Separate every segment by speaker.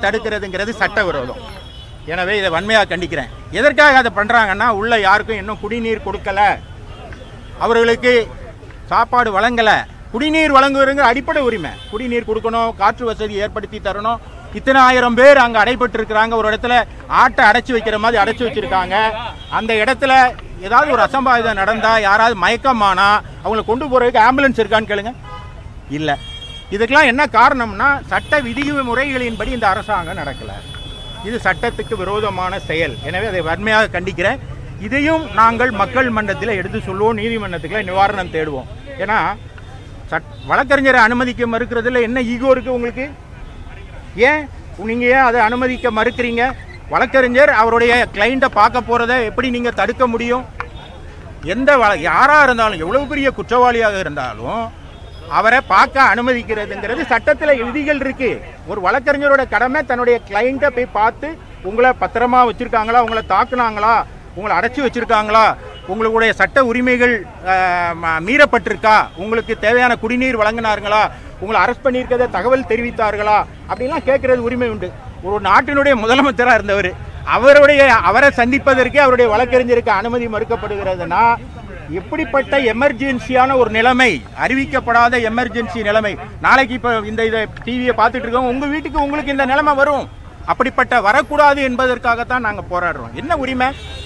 Speaker 1: தடுக்கிறதுங்கிறது சட்டவிரோதம் எனவே இதை வன்மையாக கண்டிக்கிறேன் எதற்காக அதை பண்ணுறாங்கன்னா உள்ள யாருக்கும் இன்னும் குடிநீர் கொடுக்கல அவர்களுக்கு சாப்பாடு வழங்கலை குடிநீர் வழங்குவதுங்க அடிப்படை உரிமை குடிநீர் கொடுக்கணும் காற்று வசதி ஏற்படுத்தி தரணும் இத்தனை ஆயிரம் பேர் அங்கே அடைபட்டு இருக்கிறாங்க ஒரு இடத்துல ஆட்டை அடைச்சி வைக்கிற மாதிரி அடைச்சி வச்சிருக்காங்க அந்த இடத்துல ஏதாவது ஒரு அசம்பாவிதம் நடந்தால் யாராவது மயக்கமானா அவங்களை கொண்டு போகிறதுக்கு ஆம்புலன்ஸ் இருக்கான்னு கேளுங்க இல்லை இதுக்கெல்லாம் என்ன காரணம்னா சட்ட விதிமுறைகளின்படி இந்த அரசாங்கம் நடக்கலை இது சட்டத்துக்கு விரோதமான செயல் எனவே அதை வன்மையாக கண்டிக்கிறேன் இதையும் நாங்கள் மக்கள் மன்றத்தில் எடுத்து சொல்லுவோம் நீதிமன்றத்துக்குள்ள நிவாரணம் தேடுவோம் ஏன்னா சட் வழக்கறிஞரை அனுமதிக்க மறுக்கிறதுல என்ன ஈகோ இருக்குது உங்களுக்கு ஏன் நீங்கள் ஏன் அதை அனுமதிக்க மறுக்கிறீங்க வழக்கறிஞர் அவருடைய கிளைண்ட்டை பார்க்க போகிறத எப்படி நீங்கள் தடுக்க முடியும் எந்த வழ யாராக இருந்தாலும் எவ்வளவு பெரிய குற்றவாளியாக இருந்தாலும் அவரை பார்க்க அனுமதிக்கிறதுங்கிறது சட்டத்தில் விதிகள் இருக்கு ஒரு வழக்கறிஞரோட கடமை தன்னுடைய கிளைண்ட்டை போய் பார்த்து உங்களை பத்திரமா வச்சிருக்காங்களா உங்களை தாக்குனாங்களா உங்களை அடைச்சி வச்சிருக்காங்களா உங்களுடைய சட்ட உரிமைகள் அஹ், ம- மீறப்பட்டிருக்கா உங்களுக்கு தேவையான குடிநீர் வழங்கினார்களா உங்களை அரெஸ்ட் பண்ணியிருக்கிறத தகவல் தெரிவித்தார்களா அப்படின்லாம் கேட்கறது உரிமை உண்டு ஒரு நாட்டினுடைய முதலமைச்சராக இருந்தவர் அவருடைய அவரை சந்திப்பதற்கே அவருடைய வழக்கறிஞருக்கு அனுமதி மறுக்கப்படுகிறதுனா எப்படிப்பட்ட எமர்ஜென்சியான ஒரு நிலைமை அறிவிக்கப்படாத எமர்ஜென்சி நிலைமை நாளைக்கு இப்போ இந்த இதை டிவியை பார்த்துட்டு இருக்கோம் உங்கள் வீட்டுக்கு உங்களுக்கு இந்த நிலைமை வரும் அப்படிப்பட்ட வரக்கூடாது என்பதற்காகத்தான் நாங்கள் போராடுறோம் என்ன உரிமை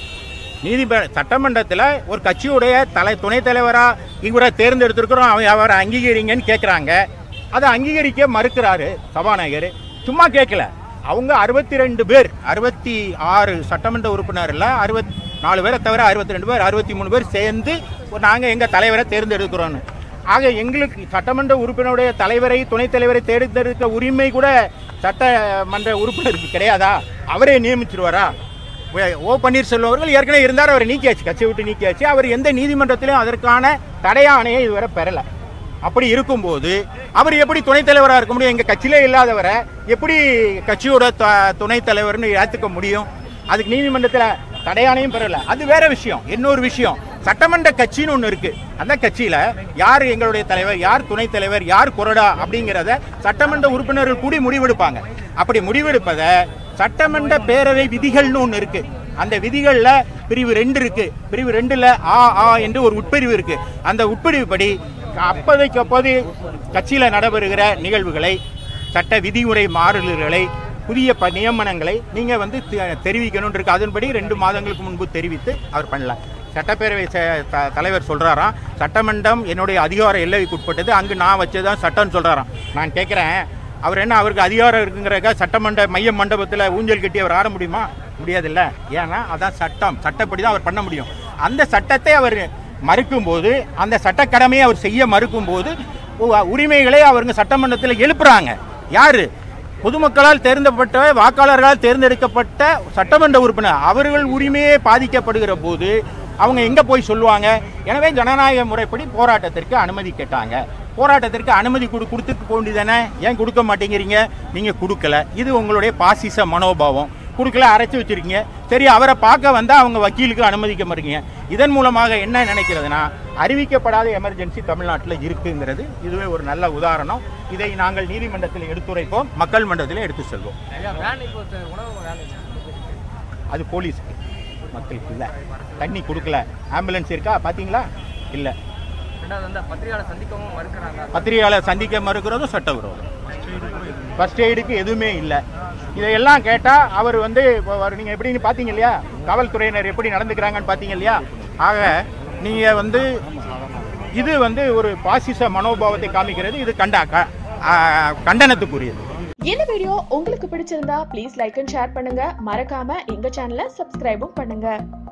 Speaker 1: நீதிப சட்டமன்றத்தில் ஒரு கட்சியுடைய தலை துணைத் தலைவராக இவரை தேர்ந்தெடுத்திருக்கிறோம் அவ அவரை அங்கீகரிங்கன்னு கேட்குறாங்க அதை அங்கீகரிக்க மறுக்கிறாரு சபாநாயகர் சும்மா கேட்கல அவங்க அறுபத்தி ரெண்டு பேர் அறுபத்தி ஆறு சட்டமன்ற உறுப்பினரில் அறுபத் நாலு பேரை தவிர அறுபத்தி ரெண்டு பேர் அறுபத்தி மூணு பேர் சேர்ந்து நாங்கள் எங்கள் தலைவரை தேர்ந்தெடுக்கிறோன்னு ஆக எங்களுக்கு சட்டமன்ற உறுப்பினருடைய தலைவரை துணைத் தலைவரை தேர்ந்தெடுக்க உரிமை கூட சட்டமன்ற உறுப்பினருக்கு கிடையாதா அவரே நியமிச்சிருவாரா ஓ- ஓ பன்னீர்செல்வம் அவர்கள் ஏற்கனவே இருந்தார் அவரை நீக்கியாச்சு கட்சியை விட்டு நீக்கியாச்சு அவர் எந்த நீதிமன்றத்திலும் அதற்கான தடையாணையை இதுவரை பெறல அப்படி இருக்கும்போது அவர் எப்படி துணைத் தலைவராக இருக்க முடியும் எங்கள் கட்சியிலே இல்லாதவரை எப்படி கட்சியோட த- துணைத் தலைவர்னு ஏற்றுக்க முடியும் அதுக்கு நீதிமன்றத்தில் தடையாணையும் பெறல அது வேற விஷயம் இன்னொரு விஷயம் சட்டமன்ற கட்சின்னு ஒன்று இருக்கு அந்த கட்சியில யார் எங்களுடைய தலைவர் யார் துணைத் தலைவர் யார் கொறடா அப்படிங்கிறத சட்டமன்ற உறுப்பினர்கள் கூடி முடிவெடுப்பாங்க அப்படி முடிவெடுப்பதை சட்டமன்ற பேரவை விதிகள்னு ஒன்று இருக்கு அந்த விதிகள்ல பிரிவு ரெண்டு இருக்கு பிரிவு ரெண்டுல ஆ ஆ என்று ஒரு உட்பிரிவு இருக்கு அந்த உட்பிரிவுப்படி அப்போதைக்கு அப்போது கட்சியில் நடைபெறுகிற நிகழ்வுகளை சட்ட விதிமுறை மாறுதல்களை புதிய ப நியமனங்களை நீங்கள் வந்து தெ- தெரிவிக்கணும்னு இருக்கு அதன்படி ரெண்டு மாதங்களுக்கு முன்பு தெரிவித்து அவர் பண்ணலாம் சட்டப்பேரவை ச- த- தலைவர் சொல்கிறாராம் சட்டமன்றம் என்னுடைய அதிகார எல்லைக்கு உட்பட்டது அங்கு நான் வச்சதான் சட்டம்னு சொல்கிறாராம் நான் கேட்குறேன் அவர் என்ன அவருக்கு அதிகாரம் இருக்குங்கிறக்கா சட்டமன்ற மைய மண்டபத்தில் ஊஞ்சல் கட்டி அவர் ஆட முடியுமா முடியாதுல்ல ஏன்னா அதான் சட்டம் சட்டப்படி தான் அவர் பண்ண முடியும் அந்த சட்டத்தை அவர் மறுக்கும்போது அந்த சட்டக்கடமையை அவர் செய்ய மறுக்கும்போது உ- உரிமைகளை அவருங்க சட்டமன்றத்தில் எழுப்புறாங்க யாரு பொதுமக்களால் தேர்ந்தப்பட்ட வாக்காளர்களால் தேர்ந்தெடுக்கப்பட்ட சட்டமன்ற உறுப்பினர் அவர்கள் உரிமையே பாதிக்கப்படுகிற போது அவங்க எங்க போய் சொல்லுவாங்க எனவே ஜனநாயக முறைப்படி போராட்டத்திற்கு அனுமதி கேட்டாங்க போராட்டத்திற்கு அனுமதி கொடு கொடுத்துட்டு போக வேண்டியதானே ஏன் கொடுக்க மாட்டேங்கிறீங்க நீங்க கொடுக்கல இது உங்களுடைய பாசிச மனோபாவம் கொடுக்கல அரைச்சி வச்சிருக்கீங்க சரி அவரை பார்க்க வந்தால் அவங்க வக்கீலுக்கு அனுமதிக்க மாட்டீங்க இதன் மூலமாக என்ன நினைக்கிறதுனா அறிவிக்கப்படாத எமர்ஜென்சி தமிழ்நாட்டில் இருக்குங்கிறது இதுவே ஒரு நல்ல உதாரணம் இதை நாங்கள் நீதிமன்றத்தில் எடுத்துரைப்போம் மக்கள் மன்றத்தில் எடுத்து செல்வோம்
Speaker 2: ஐயா வேன் இப்போ சார் உணவு வேன்
Speaker 1: அது போலீஸ்க்கு மக்களுக்கு இல்லை தண்ணி கொடுக்கல ஆம்புலன்ஸ் இருக்கா பார்த்தீங்களா இல்லை
Speaker 2: ரெண்டாவது வந்து பத்திரிகையாளர் சந்திக்கவும் மறுக்கிறாங்க
Speaker 1: பத்திரிகையாளர் சந்திக்க மறுக்கிறதும் சட்டவிரோதம் ஃபர்ஸ்ட் எய்டுக்கு எதுவுமே இல்லை இதையெல்லாம் கேட்டால் அவர் வந்து நீங்கள் எப்படின்னு பார்த்தீங்க இல்லையா காவல்துறையினர் எப்படி நடந்துக்கிறாங்கன்னு பார்த்தீங்க இல்லையா ஆக நீங்கள் வந்து இது வந்து ஒரு பாசிச மனோபாவத்தை காமிக்கிறது இது கண்டா க- ஆ, கண்டனத்துக்குரியது
Speaker 3: இந்த வீடியோ உங்களுக்கு பிடிச்சிருந்தா ப்ளீஸ் லைக் அண்ட் ஷேர் பண்ணுங்க மறக்காம எங்க சேனலை சப்ஸ்கிரைபும் பண்ணுங்க